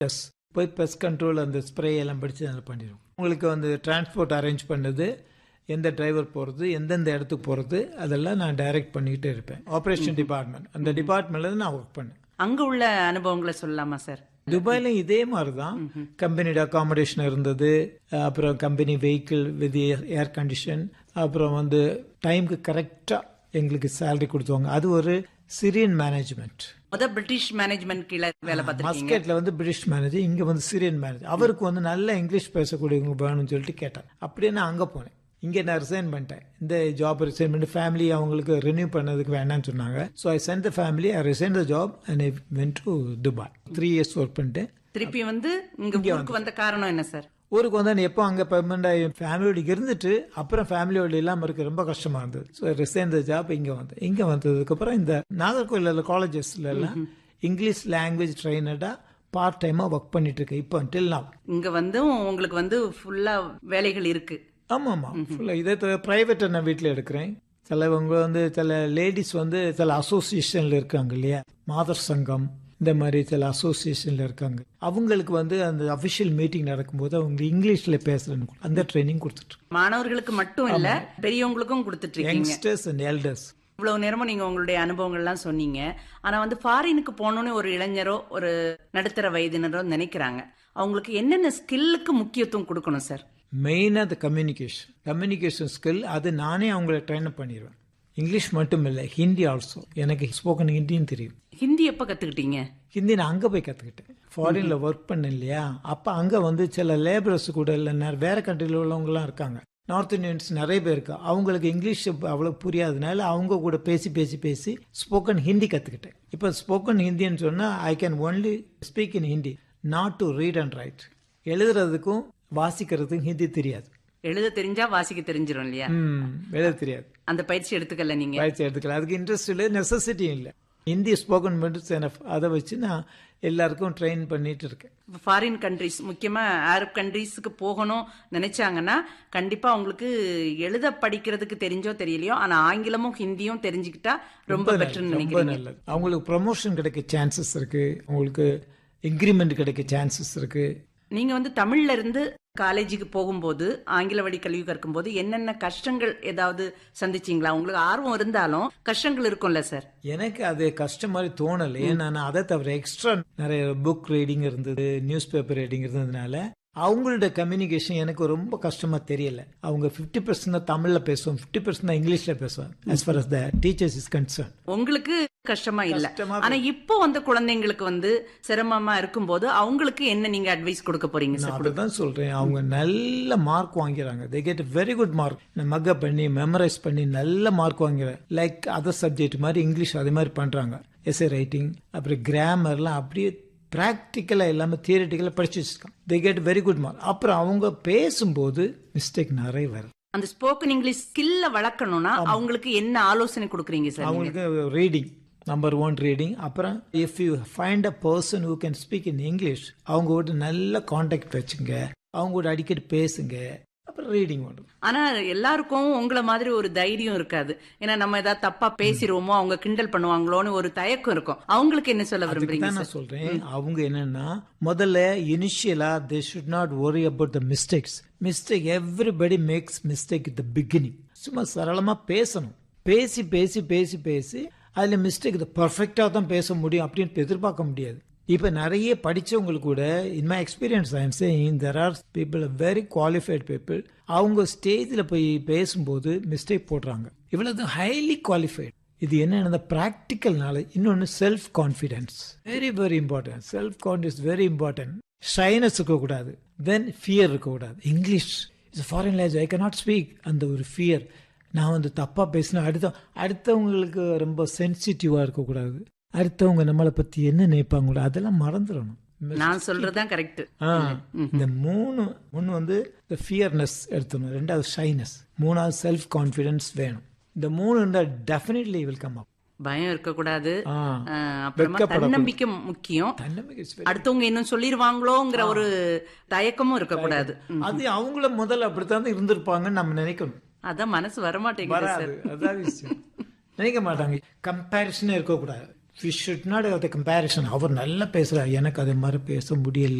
S போய் pest control அந்த spray எல்லாம் படித்து நல்லா பண்ணிடுவோம் உங்களுக்கு வந்து டிரான்ஸ்போர்ட் அரேஞ்ச் பண்ணது எந்த டிரைவர் போகிறது எந்தெந்த இடத்துக்கு போகிறது அதெல்லாம் நான் டைரக்ட் பண்ணிக்கிட்டே இருப்பேன் ஆப்ரேஷன் டிபார்ட்மெண்ட் அந்த டிபார்ட்மெண்ட்ல நான் ஒர்க் பண்ணேன் அங்க உள்ள அனுபவங்களை சொல்லலாமா சார் துபாயில இதே மாதிரி தான் கம்பெனியோட அகாமடேஷன் இருந்தது அப்புறம் company vehicle with air condition அப்புறம் வந்து டைமுக்கு கரெக்டாக எங்களுக்கு சேலரி கொடுத்துவாங்க அது ஒரு சிரியன் மேனேஜ்மெண்ட் முத பிரிட்டிஷ் மேனேஜ்மெண்ட் கீழே வேலை பார்த்திருக்கீங்க மஸ்கெட்ல வந்து பிரிட்டிஷ் மேனேஜர் இங்க வந்து சிரியன் மேனேஜர் அவருக்கு வந்து நல்ல இங்கிலீஷ் பேசக்கூடியவங்க வேணும்னு சொல்லிட்டு கேட்டார் அப்படியே நான் அங்க போனேன் இங்க நான் ரிசைன் பண்ணிட்டேன் இந்த ஜாப் ரிசைன் பண்ணி ஃபேமிலி அவங்களுக்கு ரினியூ பண்ணதுக்கு வேணாம்னு சொன்னாங்க so I sent the family I resign the job and I went to Dubai three years work பண்ணிட்டேன் திருப்பி வந்து இங்க ஊருக்கு வந்த காரணம் என்ன சார் ஊருக்கு வந்து எப்போ அங்கே பெர்மனண்ட் ஆகி ஃபேமிலியோட இருந்துட்டு அப்புறம் ஃபேமிலியோட இல்லாமல் இருக்க ரொம்ப கஷ்டமா இருந்தது ஸோ ரிசைன் த ஜாப் இங்கே வந்தேன் இங்கே வந்ததுக்கப்புறம் இந்த நாகர்கோவில் காலேஜஸ்ல எல்லாம் இங்கிலீஷ் லாங்குவேஜ் ட்ரைனடாக பார்ட் டைமாக ஒர்க் பண்ணிட்டு இருக்கேன் இப்போ டில் now இங்க வந்து உங்களுக்கு வந்து ஃபுல்லா வேலைகள் இருக்கு ஆமாம் ஆமாம் ஃபுல்லாக இதே ப்ரைவேட்டை நான் வீட்டில் எடுக்கிறேன் சிலவங்க வந்து சில லேடிஸ் வந்து சில அசோசியேஷனில் இருக்காங்க இல்லையா மாதர் சங்கம் இந்த மாதிரி சில அசோசியேஷனில் இருக்காங்க அவங்களுக்கு வந்து அந்த அஃபிஷியல் மீட்டிங் நடக்கும்போது அவங்க இங்கிலீஷில் பேசுறேன்னு அந்த ட்ரைனிங் கொடுத்துட்டு மாணவர்களுக்கு மட்டும் இல்ல பெரியவங்களுக்கும் கொடுத்துட்டு இருக்கீங்க யங்ஸ்டர்ஸ் அண்ட் எல்டர்ஸ் இவ்வளவு நேரமும் நீங்க உங்களுடைய அனுபவங்கள்லாம் சொன்னீங்க ஆனா வந்து ஃபாரினுக்கு போகணும்னு ஒரு இளைஞரோ ஒரு நடுத்தர வயதினரோ நினைக்கிறாங்க அவங்களுக்கு என்னென்ன ஸ்கில்லுக்கு முக்கியத்துவம் கொடுக்கணும் சார் மெயினாக அந்த கம்யூனிகேஷன் கம்யூனிகேஷன் ஸ்கில் அது நானே அவங்கள ட்ரைன் பண்ணிடுவேன் இங்கிலீஷ் மட்டும் இல்லை ஹிந்தி ஆல்சோ எனக்கு ஸ்போக்கன் ஹிந்தியும் தெரியும் ஹிந்தி எப்ப கத்துக்கிட்டீங்க ஹிந்தி நான் அங்கே போய் கற்றுக்கிட்டேன் ஃபாரினில் ஒர்க் பண்ணேன் இல்லையா அப்போ அங்கே வந்து சில லேபரர்ஸ் கூட இல்லை வேறு கண்ட்ரியில் உள்ளவங்கலாம் இருக்காங்க நார்த் இந்தியன்ஸ் நிறைய பேர் இருக்கா அவங்களுக்கு இங்கிலீஷ் அவ்வளோ புரியாதனால அவங்க கூட பேசி பேசி பேசி ஸ்போக்கன் ஹிந்தி கற்றுக்கிட்டேன் இப்போ ஸ்போக்கன் ஹிந்தின்னு சொன்னால் I can only speak in Hindi not to read and write எழுதுறதுக்கும் வாசிக்கிறதுக்கும் ஹிந்தி தெரியாது எழுத தெரிஞ்சா வாசிக்க தெரிஞ்சிரும் இல்லையா ம் எழுத தெரியாது அந்த பயிற்சி எடுத்துக்கல நீங்க பயிற்சி எடுத்துக்கலாம் அதுக்கு இன்ட்ரெஸ்ட் இல்லை நெசசிட்டியும் இல்லை ஹிந்தி ஸ்போக்கன் மட்டும் எனஃப் அதை வச்சு நான் எல்லாருக்கும் ட்ரெயின் பண்ணிட்டு இருக்கேன் ஃபாரின் கண்ட்ரிஸ் முக்கியமா அரப் கண்ட்ரீஸ்க்கு போகணும் நினைச்சாங்கன்னா கண்டிப்பா அவங்களுக்கு எழுத படிக்கிறதுக்கு தெரிஞ்சோ தெரியலையோ ஆனா ஆங்கிலமும் ஹிந்தியும் தெரிஞ்சுக்கிட்டா ரொம்ப பெட்டர்னு ரொம்ப நினைக்கிறீங்க நல்லது அவங்களுக்கு ப்ரமோஷன் கிடைக்க சான்சஸ் இருக்கு அவங்களுக்கு இன்க்ரிமெண்ட் கிடைக்க சான்சஸ் இருக்கு நீங்க வந்து தமிழ்ல இருந்து காலேஜுக்கு போகும்போது ஆங்கில வழி கல்வி கற்கும்போது என்னென்ன கஷ்டங்கள் ஏதாவது சந்திச்சீங்களா உங்களுக்கு ஆர்வம் இருந்தாலும் கஷ்டங்கள் இருக்கும்ல சார் எனக்கு அது கஷ்டம் மாதிரி தோணலை ஏன்னா நான் அதை தவிர எக்ஸ்ட்ரா நிறைய புக் ரீடிங் இருந்தது நியூஸ் பேப்பர் ரீடிங் இருந்ததுனால அவங்களோட கம்யூனிகேஷன் எனக்கு ரொம்ப கஷ்டமா தெரியல அவங்க ஃபிஃப்டி பர்சன்ட் தான் தமிழ்ல பேசுவோம் ஃபிஃப்டி பர்சன்ட் தான் இங்கிலீஷ்ல பேசுவோம் as far as the teachers is concern உங்களுக்கு கஷ்டமா இல்ல கஷ்டமா ஆனா இப்போ வந்த குழந்தைங்களுக்கு வந்து சிரமமா இருக்கும்போது அவங்களுக்கு என்ன நீங்க அட்வைஸ் கொடுக்க போறீங்க நான் சார் அதுதான் சொல்றேன் அவங்க நல்ல மார்க் வாங்கிறாங்க they get very good mark mug up பண்ணி மெமரைஸ் பண்ணி நல்ல மார்க் வாங்கிறேன் லைக் அதர் சப்ஜெக்ட் மாதிரி இங்கிலீஷ் அதே மாதிரி பண்றாங்க எஸ்ஏ ரைட்டிங் அப்புறம் கிராமர்லாம் அப்படியே ப்ராக்டிக்கலா எல்லாமே தியரிட்டிக்கலா படிச்சு வச்சிருக்காங்க they get very good mark அப்புறம் அவங்க பேசும்போது மிஸ்டேக் நிறைய வருது அந்த ஸ்போக்கன் இங்கிலீஷ் ஸ்கில்ல வளர்க்கணும்னா அவங்களுக்கு என்ன ஆலோசனை கொடுக்குறீங்க சார் நீங்க அவங்களுக்கு ரீடிங் நம்பர் ஒன் ரீடிங் அப்புறம் if you find a person who can speak in English அவங்க கூட நல்ல காண்டாக்ட் வச்சுங்க அவங்க கூட அடிக்கடி பேசுங்க அப்புறம் ரீடிங் பண்ணுங்க ஆனா எல்லாருக்கும் உங்களை மாதிரி ஒரு தைரியம் இருக்காது ஏன்னா நம்ம ஏதாவது தப்பா பேசிடுவோமோ அவங்க கிண்டல் பண்ணுவாங்களோன்னு ஒரு தயக்கம் இருக்கும் அவங்களுக்கு என்ன சொல்ல விரும்புறீங்க தான் சார் நான் சொல்றேன் அவங்க என்னன்னா முதல்ல இனிஷியலா they should not worry about the mistakes mistake everybody makes mistake the beginning சும்மா சரளமா பேசணும் பேசி பேசி பேசி பேசி அதுல மிஸ்டேக் இது பர்ஃபெக்டா தான் பேச முடியும் அப்படின்னு எதிர்பார்க்க முடியாது இப்ப நிறைய படிச்சவங்களுக்கு கூட in my experience I am saying there are people very qualified people அவங்க ஸ்டேஜில் போய் பேசும்போது மிஸ்டேக் போடுறாங்க இவ்வளவு ஹைலி குவாலிஃபைட் இது என்னென்ன ப்ராக்டிக்கல் நாலேஜ் இன்னொன்று self confidence very very important self confidence very important shyness இருக்கக்கூடாது தென் ஃபியர் இருக்கக்கூடாது English it's foreign language I cannot speak அந்த ஒரு ஃபியர் நான் வந்து தப்பாக பேசினா அடுத்த அடுத்தவங்களுக்கு ரொம்ப சென்சிட்டிவாக இருக்கக்கூடாது அடுத்தவங்க நம்மளை பற்றி என்ன நினைப்பாங்களோ அதெல்லாம் மறந்துடணும் நான் சொல்றதுதான் கரெக்ட் ஆ, இந்த மூணு ஒன்று வந்து இந்த ஃபியர்னஸ் எடுத்துடணும் ரெண்டாவது ஷைனஸ் மூணாவது செல்ஃப் கான்ஃபிடன்ஸ் வேணும் இந்த மூணு இருந்தால் டெஃபினெட்லி வில் கம் அப் பயம் இருக்கக்கூடாது ஆ. அஹ், அப்புறமா வெட்கப்படக்கூடாது. தன்னம்பிக்கை முக்கியம் தன்னம்பிக்கை is very- அடுத்தவங்க இன்னும் சொல்லிருவாங்களோங்கிற ஒரு தயக்கமும் இருக்கக்கூடாது ம். அது அவங்கள முதல்ல அப்படித்தான் இருந்திருப்பாங்கன்னு நம்ம நினைக்கணும் அதான் மனசு வரமாட்டேங்குது சார் வராது அதான் விஷயம் நினைக்க மாட்டாங்க கம்பேரிசனே இருக்கக்கூடாது we should not have the comparison அவர் நல்லா பேசுறார் எனக்கு அது மாதிரி பேச முடியல